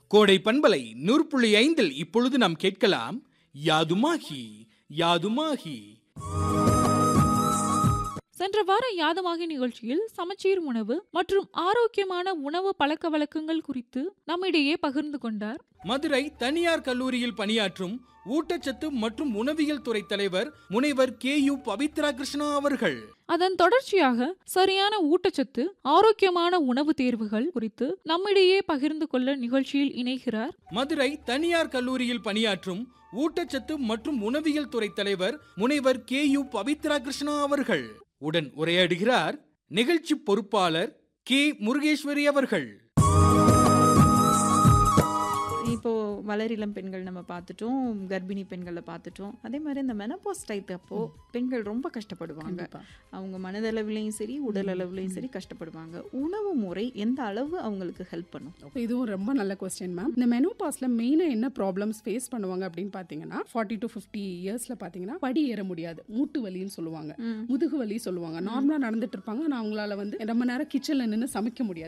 கோடை பண்பலை நூறு புள்ளி ஐந்தில் இப்பொழுது நாம் கேட்கலாம் யாதுமாகி யாதுமாகி சென்ற வார யாதமாகி நிகழ்ச்சியில் சமச்சீர் உணவு மற்றும் ஆரோக்கியமான உணவு பழக்க வழக்கங்கள் குறித்து நம்மிடையே பகிர்ந்து கொண்டார் மதுரை தனியார் கல்லூரியில் பணியாற்றும் ஊட்டச்சத்து மற்றும் உணவியல் துறை தலைவர் முனைவர் கே யு பவித்ரா கிருஷ்ணா அவர்கள் அதன் தொடர்ச்சியாக சரியான ஊட்டச்சத்து ஆரோக்கியமான உணவு தேர்வுகள் குறித்து நம்மிடையே பகிர்ந்து கொள்ள நிகழ்ச்சியில் இணைகிறார் மதுரை தனியார் கல்லூரியில் பணியாற்றும் ஊட்டச்சத்து மற்றும் உணவியல் துறை தலைவர் முனைவர் கே யு பவித்ரா கிருஷ்ணா அவர்கள் உடன் உரையாடுகிறார் நிகழ்ச்சி பொறுப்பாளர் கே முருகேஸ்வரி அவர்கள் இப்போ வளரிளம் பெண்கள் நம்ம பார்த்துட்டோம் கர்ப்பிணி பெண்களை பார்த்துட்டோம் அதே மாதிரி இந்த மெனப்போஸ் டைப் அப்போ பெண்கள் ரொம்ப கஷ்டப்படுவாங்க கண்டிப்பா. அவங்க மனதளவுலையும் சரி உடல் அளவுலையும் சரி கஷ்டப்படுவாங்க உணவு முறை எந்த அளவு அவங்களுக்கு ஹெல்ப் பண்ணும் இப்போ இதுவும் ரொம்ப நல்ல கொஸ்டின் மேம் இந்த மெனோபாஸ்ல மெயினாக என்ன ப்ராப்ளம்ஸ் ஃபேஸ் பண்ணுவாங்க அப்படின்னு பார்த்தீங்கன்னா ஃபார்ட்டி டு ஃபிஃப்டி இயர்ஸ்ல பார்த்தீங்கன்னா படி ஏற முடியாது மூட்டு வலின்னு சொல்லுவாங்க முதுகு வலி சொல்லுவாங்க நார்மலாக நடந்துட்டு இருப்பாங்க ஆனால் அவங்களால வந்து ரொம்ப நேரம் கிச்சனில் நின்று சமைக்க முடியாது